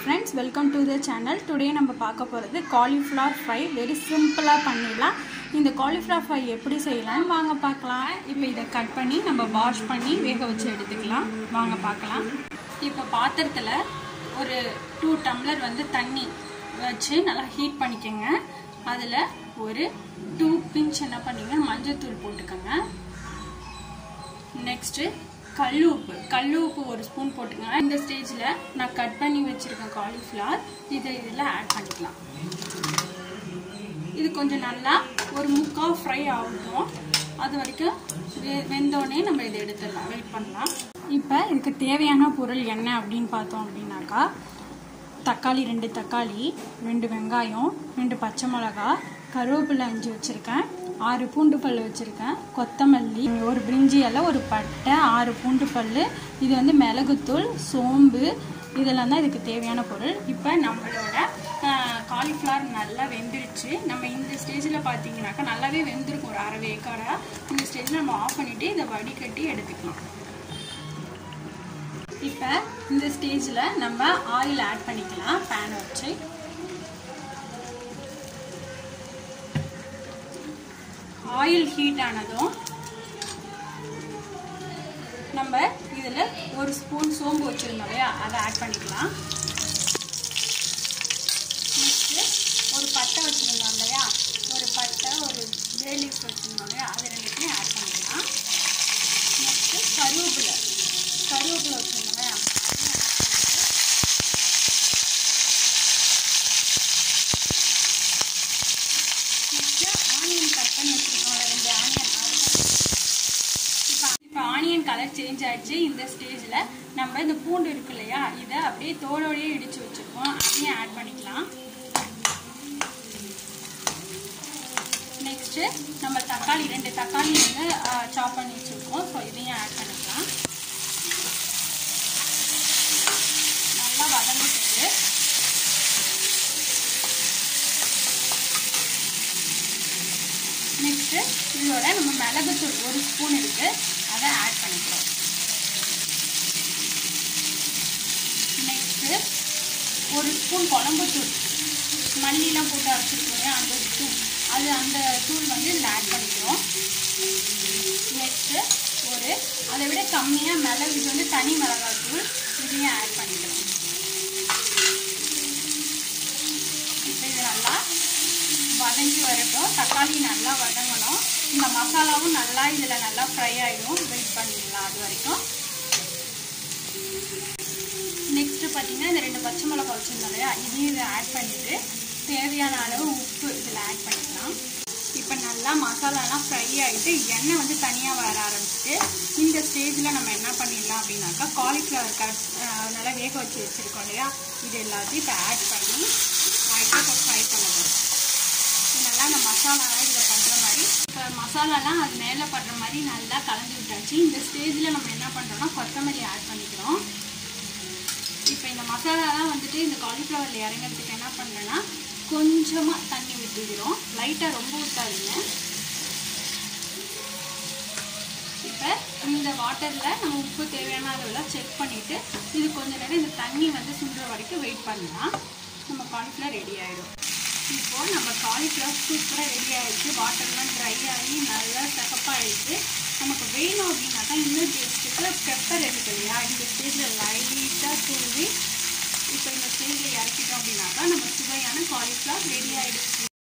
friends welcome to the channel today நம்ம பார்க்க போகிறது காலிஃப்ளவர் ஃப்ரை வெரி சிம்பிளாக பண்ணிடலாம் இந்த காலிஃப்ளவர் ஃப்ரை எப்படி செய்யலாம்னு வாங்க பார்க்கலாம் இப்போ இதை கட் பண்ணி நம்ம வாஷ் பண்ணி வேக வச்சு எடுத்துக்கலாம் வாங்க பார்க்கலாம் இப்போ பாத்திரத்தில் ஒரு டூ டம்ளர் வந்து தண்ணி வச்சு நல்லா ஹீட் பண்ணிக்கோங்க அதில் ஒரு டூ பிஞ்ச் என்ன பண்ணீங்க மஞ்சள் போட்டுக்கோங்க நெக்ஸ்ட்டு கல் உப்பு கல் உப்பு ஒரு ஸ்பூன் போட்டுக்கோங்க இந்த ஸ்டேஜில் நான் கட் பண்ணி வச்சுருக்கேன் காலிஃப்ளவர் இதை இதில் ஆட் பண்ணிக்கலாம் இது கொஞ்சம் நல்லா ஒரு முக்கால் ஃப்ரை ஆகட்டும் அது வரைக்கும் வெ வெந்தோடனே நம்ம இதை எடுத்துடலாம் வெயிட் பண்ணலாம் இப்போ இதுக்கு தேவையான பொருள் என்ன அப்படின்னு பார்த்தோம் அப்படின்னாக்கா தக்காளி ரெண்டு தக்காளி ரெண்டு வெங்காயம் ரெண்டு பச்சை மிளகா கருவேப்பிலை அஞ்சு வச்சுருக்கேன் ஆறு பூண்டு பல் வச்சுருக்கேன் கொத்தமல்லி ஒரு பிரிஞ்சி இலை ஒரு பட்டை ஆறு பூண்டு பல் இது வந்து மிளகுத்தூள் சோம்பு இதெல்லாம் தான் இதுக்கு தேவையான பொருள் இப்போ நம்மளோட காலிஃப்ளவர் நல்லா வெந்துருச்சு நம்ம இந்த ஸ்டேஜில் பார்த்தீங்கன்னாக்கா நல்லாவே வெந்திருக்கும் ஒரு அரை வேக்காடாக இந்த ஸ்டேஜில் நம்ம ஆஃப் பண்ணிவிட்டு இதை வடிகட்டி எடுத்துக்கலாம் இப்போ இந்த ஸ்டேஜில் நம்ம ஆயில் ஆட் பண்ணிக்கலாம் பேனை வச்சு ஆயில் ஹீட் ஆனதும் நம்ம இதில் ஒரு ஸ்பூன் சோம்பு வச்சுருந்தோம் இல்லையா அதை ஆட் பண்ணிக்கலாம் நெக்ஸ்ட்டு ஒரு பட்டை வச்சுருந்தோம் இல்லையா ஒரு பட்டை ஒரு பேலீஃப் வச்சுருந்தோம் இல்லையா அது ரெண்டுத்தையும் ஆட் பண்ணிக்கலாம் நெக்ஸ்ட்டு கருவேப்பிலை கருவேப்பிலை வச்சுருந்தோம் இல்லையா ஆனியன் கட் பண்ணி வச்சுருக்கோம் ரெண்டு ஆனியன் இப்போ இப்போ ஆனியன் கலர் சேஞ்ச் ஆயிடுச்சு இந்த ஸ்டேஜில் நம்ம இந்த பூண்டு இருக்கு இல்லையா இதை அப்படியே தோலோடையே இடித்து வச்சுருக்கோம் அதையும் ஆட் பண்ணிக்கலாம் நெக்ஸ்ட்டு நம்ம தக்காளி ரெண்டு தக்காளி வந்து சாப் பண்ணி வச்சுருக்கோம் ஸோ இதையும் ஆட் பண்ணிக்கலாம் நல்லா வதங்கிட்டு நெக்ஸ்ட்டு இதோட நம்ம மிளகுத்தூள் ஒரு ஸ்பூன் இருக்குது அதை ஆட் பண்ணிக்கிறோம் நெக்ஸ்ட்டு ஒரு ஸ்பூன் குழம்புத்தூள் மல்லிலாம் போட்டு அரைச்சிருக்கோம் அந்த ஸ்பூன் அது அந்த தூள் வந்து இதில் ஆட் பண்ணிக்கிறோம் நெக்ஸ்ட்டு ஒரு அதை விட கம்மியாக மிளகு இது வந்து தனி மிளகாய் தூள் இதையும் ஆட் பண்ணிக்கிறோம் இப்போ இது நல்லா வதங்கி வரட்டும் தக்காளி நல்லா வதங்கணும் இந்த மசாலாவும் நல்லா இதில் நல்லா ஃப்ரை ஆகிடும் வெயிட் பண்ணிடலாம் அது வரைக்கும் நெக்ஸ்ட்டு பார்த்தீங்கன்னா இந்த ரெண்டு பச்சை மிளகா வச்சுருந்தோம் இல்லையா இதையும் இதை ஆட் பண்ணிவிட்டு தேவையான அளவு உப்பு இதில் ஆட் பண்ணிக்கலாம் இப்போ நல்லா மசாலாலாம் ஃப்ரை ஆகிட்டு எண்ணெய் வந்து தனியாக வர ஆரம்பிச்சிட்டு இந்த ஸ்டேஜில் நம்ம என்ன பண்ணிடலாம் அப்படின்னாக்கா காலிஃப்ளவர் கட் நல்லா வேக வச்சு வச்சுருக்கோம் இல்லையா இது எல்லாத்தையும் இப்போ ஆட் பண்ணி ஆகிட்டு இப்போ ஃப்ரை பண்ண போகிறோம் நல்லா அந்த மசாலாலாம் இதில் பண்ணுற மாதிரி இப்போ மசாலாலாம் அது மேலே படுற மாதிரி நல்லா கலந்து விட்டாச்சு இந்த ஸ்டேஜில் நம்ம என்ன பண்ணுறோம்னா கொத்தமல்லி ஆட் பண்ணிக்கிறோம் இப்போ இந்த மசாலாலாம் வந்துட்டு இந்த காலிஃப்ளவரில் இறங்கிறதுக்கு என்ன பண்ணுறேன்னா கொஞ்சமாக தண்ணி விட்டுக்கிறோம் லைட்டாக ரொம்ப ஊற்றாதீங்க இப்போ இந்த வாட்டரில் நம்ம உப்பு தேவையான அளவுலாம் செக் பண்ணிவிட்டு இது கொஞ்ச நேரம் இந்த தண்ணி வந்து சுண்டுற வரைக்கும் வெயிட் பண்ணலாம் நம்ம காலிஃப்ளவர் ரெடி ஆகிடும் இப்போது நம்ம காலிஃப்ளவர் சூப்பராக ரெடி ஆகிடுச்சு வாட்டர்லாம் ட்ரை ஆகி நல்லா சகப்பாகிடுச்சு நமக்கு வேணும் அப்படின்னாக்கா இன்னும் டேஸ்ட்டுக்கு பெப்பர் இருக்கு இல்லையா இந்த ஸ்டேஜில் லைட்டாக தூவி இப்போ இந்த ஸ்டேஜில் இறக்கிட்டோம் அப்படின்னாக்கா நம்ம சுவையான காலிஃப்ளவர் ரெடி ஆகிடுச்சு